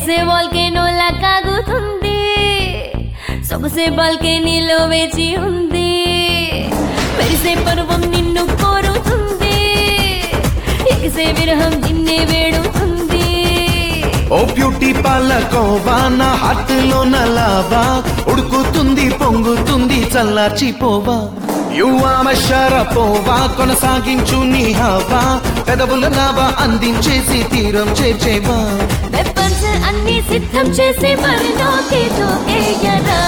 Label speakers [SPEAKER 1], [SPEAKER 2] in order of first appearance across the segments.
[SPEAKER 1] మెరిసే వాల్కేనోలా కాగుతుంది సొగసే బాల్కనీలో వేచి ఉంది మెరిసే పర్వం నిన్ను కోరుతుంది ఎగిసే విరహం నిన్నే వేడుతుంది
[SPEAKER 2] ఓ బ్యూటీ పాలకోవా నా హార్ట్ లో నలావా ఉడుకుతుంది పొంగుతుంది చల్లార్చిపోవా యువామ పోవా కొనసాగించు నీ హవా పెదవుల నావా అందించేసి తీరం చేర్చేవా
[SPEAKER 1] వెపన్స్ అన్ని సిద్ధం చేసి మరిలోకి దూకేయరా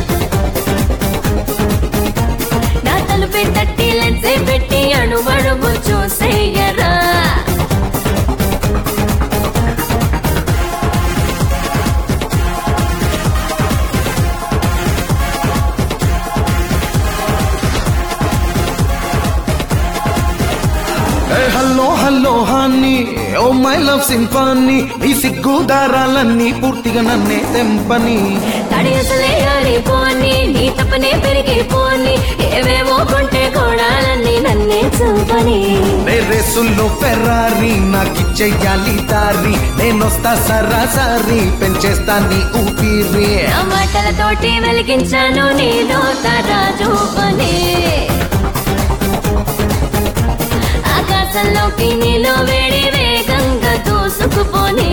[SPEAKER 1] నా తలుపే తట్టి లెన్సే పెట్టి అణువణువు చూసేయరా
[SPEAKER 2] ఏ హలో హలో హాని ఓ మై లవ్ సింఫాని నీ సిగ్గు దారాలన్నీ పూర్తిగా నన్నే తెంపని
[SPEAKER 1] తడి అసలే ఆరిపోని నీ తప్పనే పెరిగిపోని ఏవేవో కొంటే కోడాలన్నీ నన్నే చూపని
[SPEAKER 2] నే రేసుల్లో ఫెర్రారి నాకిచ్చేయాలి దారి నేనొస్తా సరాసరి పెంచేస్తా నీ ఊపిరి
[SPEAKER 1] నా మాటలతోటి వెలిగించాను నీలో తరాజు పని ఆకాశంలోకి నీలో వేడి వేగంగా దూసుకుపోని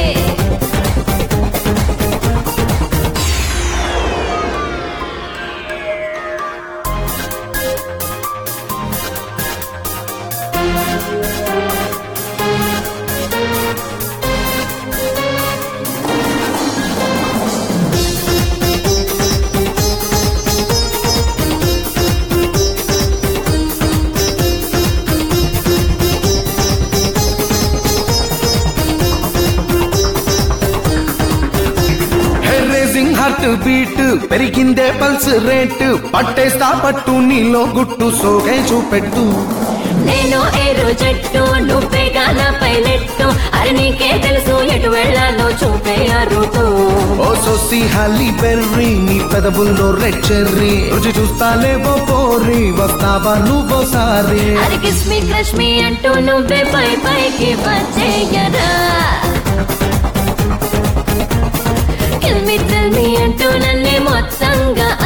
[SPEAKER 2] హే రేసింగ్ హార్ట్ బీట్ పెరిగిందే పల్స్ రేట్ పట్టేస్తా పట్టు నీలో గుట్టు సోగే చూపెట్టు
[SPEAKER 1] నేను ఏరు జట్టు నువ్వేగా నా పైలెట్టు అరే నీకే తెలుసు ఎటు వెళ్ళాలో చూపే ఆ రూటు
[SPEAKER 2] ఓ సోసి హాలి బెర్రీ నీ పెదవుల్లో రెడ్ చెర్రీ రుచి చూస్తాలేవో పోరి వస్తావా నువ్వోసారి
[SPEAKER 1] అరే కిస్ మీ క్రష్ మీ అంటూ నువ్వే పై పైకి వచ్చేయరా కిల్ మీ థ్రిల్ మీ అంటూ నన్నే మొత్తంగా